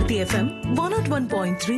Hit FM 101.3.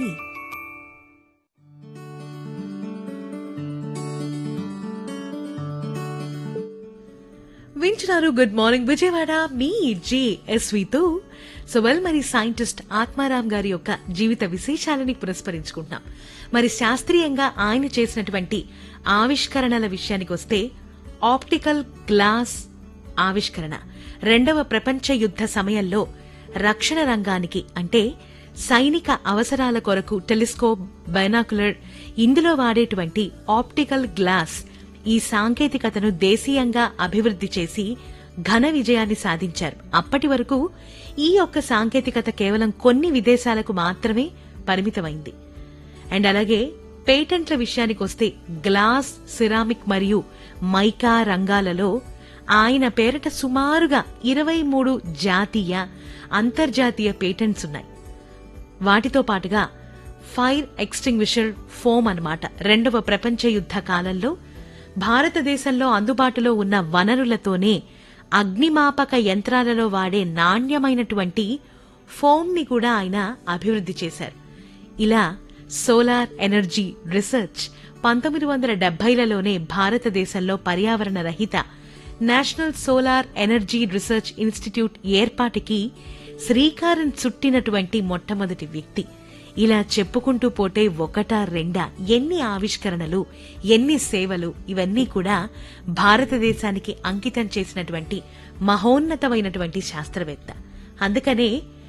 వింటున్నారు good morning Vijayawada మీ జేఎస్వితో సో వెల్ మరి సైంటిస్ట్ ఆత్మారాం గారి యొక్క జీవిత విశేషాలని పురస్కరించుకుంటున్నాం మరి శాస్త్రీయంగా ఆయన చేసినటువంటి ఆవిష్కరణల విషయానికి వస్తే ఆప్టికల్ గ్లాస్ ఆవిష్కరణ రెండవ ప్రపంచ యుద్ధ సమయంలో రక్షణ రంగానికి అంటే సైనిక అవసరాల కొరకు టెలిస్కోప్ బైనాకులర్ ఇందులో వాడేటువంటి ఆప్టికల్ గ్లాస్ ఈ సాంకేతికతను దేశీయంగా అభివృద్ధి చేసి ఘన విజయాన్ని సాధించారు అప్పటి వరకు ఈ యొక్క సాంకేతికత కేవలం కొన్ని విదేశాలకు మాత్రమే పరిమితమైంది అండ్ అలాగే పేటెంట్ల విషయానికి వస్తే గ్లాస్ సిరామిక్ మరియు మైకా రంగాలలో ఆయన పేరిట సుమారుగా ఇరవై మూడు జాతీయ అంతర్జాతీయ పేటెంట్స్ ఉన్నాయి వాటితో పాటుగా ఫైర్ ఎక్స్టింగ్విషర్ ఫోమ్ అన్నమాట రెండవ ప్రపంచ యుద్ధ కాలంలో భారతదేశంలో అందుబాటులో ఉన్న వనరులతోనే అగ్నిమాపక యంత్రాలలో వాడే నాణ్యమైనటువంటి ఫోమ్ ని కూడా ఆయన అభివృద్ధి చేశారు ఇలా సోలార్ ఎనర్జీ రీసెర్చ్ పంతొమ్మిది వందల డెబ్బైలలోనే భారతదేశంలో పర్యావరణ రహిత national solar energy research institute ఏర్పాటుకి శ్రీకారం చుట్టినటువంటి మొట్టమొదటి వ్యక్తి ఇలా చెప్పుకుంటూ పోతే ఒకటా రెండా ఎన్ని ఆవిష్కరణలు ఎన్ని సేవలు ఇవన్నీ కూడా భారతదేశానికి అంకితం చేసినటువంటి మహోన్నతమైనటువంటి శాస్త్రవేత్త అందుకనే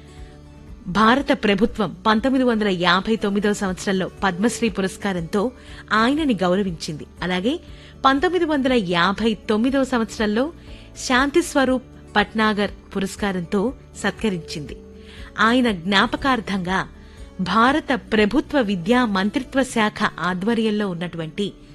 భారత ప్రభుత్వం పంతొమ్మిది వందల యాభై తొమ్మిదవ సంవత్సరంలో పద్మశ్రీ పురస్కారంతో ఆయనని గౌరవించింది అలాగే పంతొమ్మిది వందల యాభై తొమ్మిదవ సంవత్సరంలో శాంతి స్వరూప్ పట్నాగర్ పురస్కారంతో సత్కరించింది ఆయన జ్ఞాపకార్థంగా భారత ప్రభుత్వ విద్యా మంత్రిత్వ శాఖ ఆధ్వర్యంలో ఉన్నటువంటి